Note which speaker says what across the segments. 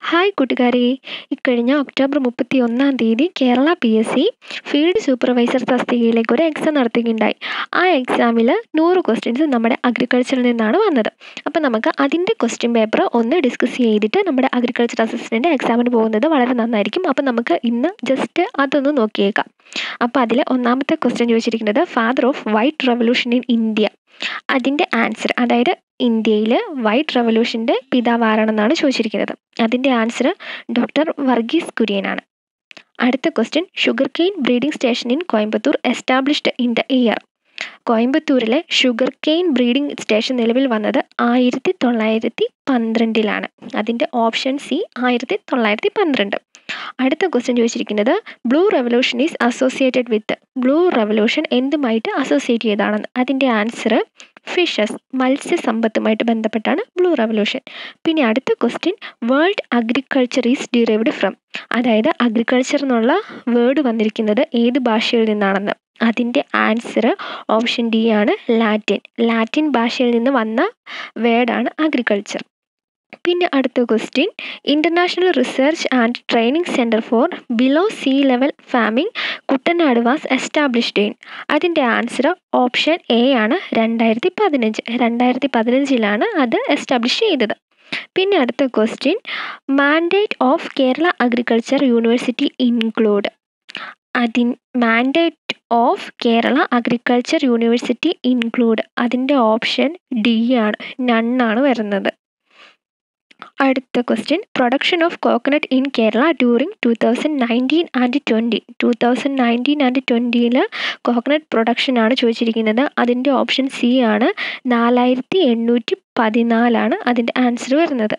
Speaker 1: hi കൂട്ടുകാരെ ഇക്കഴിഞ്ഞ October മുപ്പത്തി ഒന്നാം തീയതി Kerala P S C field supervisor തസ്തികയിലേക്ക് ഒരു എക്സാം നടത്തുകയുണ്ടായി ആ എക്സാമിൽ നൂറ് ക്വസ്റ്റ്യൻസ് നമ്മുടെ അഗ്രികൾച്ചറിൽ നിന്നാണ് വന്നത് അപ്പോൾ നമുക്ക് അതിൻ്റെ ക്വസ്റ്റ്യൻ പേപ്പർ ഒന്ന് ഡിസ്കസ് ചെയ്തിട്ട് നമ്മുടെ അഗ്രികൾച്ചർ അസിസ്റ്റൻ്റ് എക്സാമിന് പോകുന്നത് വളരെ നന്നായിരിക്കും അപ്പോൾ നമുക്ക് ഇന്ന് ജസ്റ്റ് അതൊന്ന് നോക്കിയേക്കാം അപ്പോൾ അതിൽ ഒന്നാമത്തെ ക്വസ്റ്റ്യൻ ചോദിച്ചിരിക്കുന്നത് father of white revolution in India അതിൻ്റെ ആൻസർ അതായത് ഇന്ത്യയിൽ വൈറ്റ് റെവല്യൂഷൻ്റെ പിതാവ് ആരാണെന്നാണ് ചോദിച്ചിരിക്കുന്നത് അതിൻ്റെ ആൻസർ ഡോക്ടർ വർഗീസ് കുര്യനാണ് അടുത്ത question sugarcane breeding station in Coimbatore established in the year കോയമ്പത്തൂരിലെ ഷുഗർ കെയിൻ ബ്രീഡിംഗ് സ്റ്റേഷൻ നിലവിൽ വന്നത് ആയിരത്തി തൊള്ളായിരത്തി പന്ത്രണ്ടിലാണ് അതിൻ്റെ ഓപ്ഷൻ സി ആയിരത്തി തൊള്ളായിരത്തി പന്ത്രണ്ട് അടുത്ത ക്വസ്റ്റ്യൻ ചോദിച്ചിരിക്കുന്നത് blue revolution is associated with blue revolution എന്തുമായിട്ട് അസോസിയേറ്റ് ചെയ്തതാണെന്ന് അതിൻ്റെ ആൻസർ ഫിഷസ് മത്സ്യസമ്പത്തുമായിട്ട് ബന്ധപ്പെട്ടാണ് ബ്ലൂ റെവല്യൂഷൻ പിന്നെ അടുത്ത question word agriculture is derived from അതായത് അഗ്രികൾച്ചർ എന്നുള്ള വേർഡ് വന്നിരിക്കുന്നത് ഏത് ഭാഷയിൽ നിന്നാണെന്ന് അതിൻ്റെ ആൻസർ ഓപ്ഷൻ ഡി ആണ് ലാറ്റിൻ ലാറ്റിൻ ഭാഷയിൽ നിന്ന് വന്ന വേർഡാണ് അഗ്രികൾച്ചർ പിന്നെ അടുത്ത question international research and training centre for below sea level farming Kuttanad was established in അതിൻ്റെ ആൻസർ ഓപ്ഷൻ എ ആണ് രണ്ടായിരത്തി പതിനഞ്ച് രണ്ടായിരത്തി പതിനഞ്ചിലാണ് അത് എസ്റ്റാബ്ലിഷ് ചെയ്തത് പിന്നെ അടുത്ത question mandate of Kerala agriculture university include അതിൻ mandate of Kerala agriculture university include അതിൻ്റെ ഓപ്ഷൻ ഡി ആണ് നണ്ണാണ് വരുന്നത് അടുത്ത question production of coconut in Kerala during two thousand nineteen and twenty two thousand nineteen and ട്വൻറ്റിയിൽ കോക്കനട്ട് പ്രൊഡക്ഷൻ ആണ് ചോദിച്ചിരിക്കുന്നത് അതിൻ്റെ ഓപ്ഷൻ സി ആണ് നാലായിരത്തി എണ്ണൂറ്റി പതിനാലാണ് അതിൻ്റെ ആൻസർ വരുന്നത്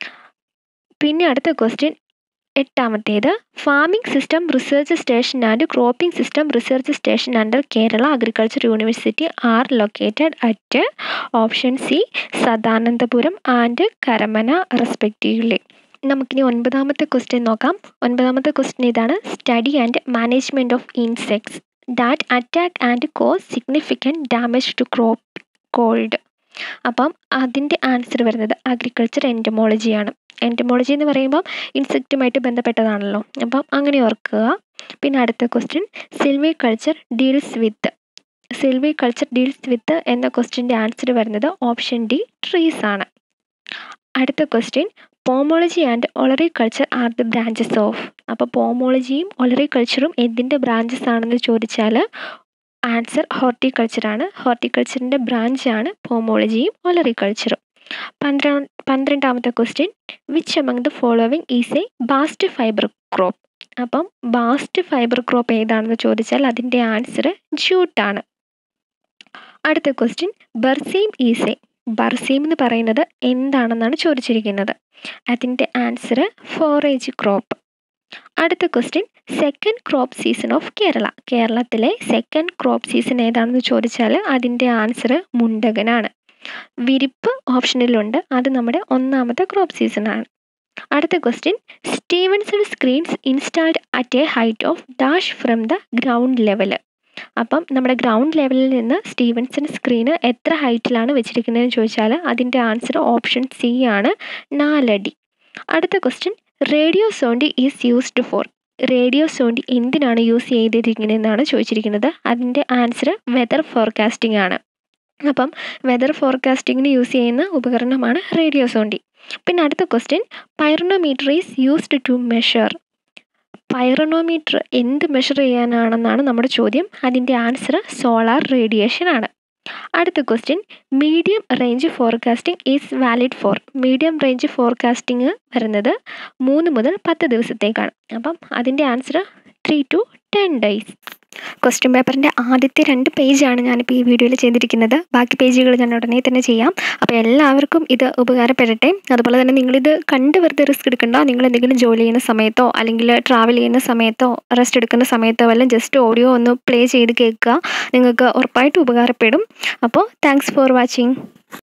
Speaker 1: പിന്നെ അടുത്ത ക്വസ്റ്റ്യൻ എട്ടാമത്തേത് farming system research station and cropping system research station under Kerala agriculture university are located at option C Sadanandapuram and Karamana respectively നമുക്കിനി ഒൻപതാമത്തെ ക്വസ്റ്റ്യൻ നോക്കാം ഒൻപതാമത്തെ ക്വസ്റ്റ്യൻ ഇതാണ് study and management of insects that attack and cause significant damage to crop called അപ്പം അതിൻ്റെ answer വരുന്നത് agriculture എൻറ്റമോളജിയാണ് entomology എന്ന് പറയുമ്പം ഇൻസെക്റ്റുമായിട്ട് ബന്ധപ്പെട്ടതാണല്ലോ അപ്പം അങ്ങനെ ഓർക്കുക പിന്നെ അടുത്ത question silviculture deals with silviculture deals with എന്ന ക്വസ്റ്റ്യൻ്റെ ആൻസർ വരുന്നത് ഓപ്ഷൻ ഡി ട്രീസ് ആണ് അടുത്ത question pomology and olericulture are the branches of അപ്പോൾ പോമോളജിയും ഒളറി കൾച്ചറും എന്തിൻ്റെ ബ്രാഞ്ചസ് ആണെന്ന് ചോദിച്ചാൽ ആൻസർ ഹോർട്ടിക്കൾച്ചറാണ് ഹോർട്ടിക്കൾച്ചറിൻ്റെ ബ്രാഞ്ചാണ് പോമോളജിയും ഒലറിക്കൾച്ചറും പന്ത്ര പന്ത്രണ്ടാമത്തെ question which among the following is a bast fibre crop അപ്പം ബാസ്റ്റ് ഫൈബർ ക്രോപ്പ് ഏതാണെന്ന് ചോദിച്ചാൽ അതിൻ്റെ ആൻസർ ജൂട്ടാണ് അടുത്ത question berseem is a berseem എന്ന് പറയുന്നത് എന്താണെന്നാണ് ചോദിച്ചിരിക്കുന്നത് അതിൻ്റെ ആൻസർ ഫോറേജ് ക്രോപ്പ് അടുത്ത question second crop season of Kerala കേരളത്തിലെ സെക്കൻഡ് ക്രോപ്പ് സീസൺ ഏതാണെന്ന് ചോദിച്ചാൽ അതിൻ്റെ ആൻസർ മുണ്ടകനാണ് വിരിപ്പ് ഓപ്ഷനിലുണ്ട് അത് നമ്മുടെ ഒന്നാമത്തെ ക്രോപ്പ് സീസണാണ് അടുത്ത question Stevenson screens installed at a height of dash from the ground level അപ്പം നമ്മുടെ ഗ്രൗണ്ട് ലെവലിൽ നിന്ന് സ്റ്റീവൻസൺ സ്ക്രീന് എത്ര ഹൈറ്റിലാണ് വെച്ചിരിക്കുന്നതെന്ന് ചോദിച്ചാൽ അതിൻ്റെ ആൻസർ ഓപ്ഷൻ സി ആണ് നാലടി അടുത്ത question radiosonde is used for radiosonde എന്തിനാണ് യൂസ് ചെയ്തിരിക്കുന്നതെന്നാണ് ചോദിച്ചിരിക്കുന്നത് അതിൻ്റെ ആൻസർ വെതർ ഫോർകാസ്റ്റിംഗ് ആണ് അപ്പം വെതർ ഫോർകാസ്റ്റിങ്ങിന് യൂസ് ചെയ്യുന്ന ഉപകരണമാണ് റേഡിയോ സോണ്ടി പിന്നെ അടുത്ത question pyranometer is used to measure pyranometer എന്ത് മെഷർ ചെയ്യാനാണെന്നാണ് നമ്മുടെ ചോദ്യം അതിൻ്റെ ആൻസർ സോളാർ റേഡിയേഷൻ ആണ് അടുത്ത question medium range forecasting is valid for medium range forecasting വരുന്നത് മൂന്ന് മുതൽ പത്ത് ദിവസത്തേക്കാണ് അപ്പം അതിൻ്റെ answer three to ten days question പേപ്പറിൻ്റെ ആദ്യത്തെ രണ്ട് പേജാണ് ഞാനിപ്പോൾ ഈ വീഡിയോയിൽ ചെയ്തിരിക്കുന്നത് ബാക്കി പേജുകൾ ഞാൻ ഉടനെ തന്നെ ചെയ്യാം അപ്പോൾ എല്ലാവർക്കും ഇത് ഉപകാരപ്പെടട്ടെ അതുപോലെ തന്നെ നിങ്ങളിത് കണ്ട് വെറുതെ റിസ്ക് എടുക്കണ്ട നിങ്ങൾ എന്തെങ്കിലും ജോലി ചെയ്യുന്ന സമയത്തോ അല്ലെങ്കിൽ ട്രാവൽ ചെയ്യുന്ന സമയത്തോ റെസ്റ്റ് എടുക്കുന്ന സമയത്തോ വല്ലതും ജസ്റ്റ് ഓഡിയോ ഒന്ന് പ്ലേ ചെയ്ത് കേൾക്കുക നിങ്ങൾക്ക് ഉറപ്പായിട്ടും ഉപകാരപ്പെടും അപ്പോൾ താങ്ക്സ് ഫോർ വാച്ചിങ്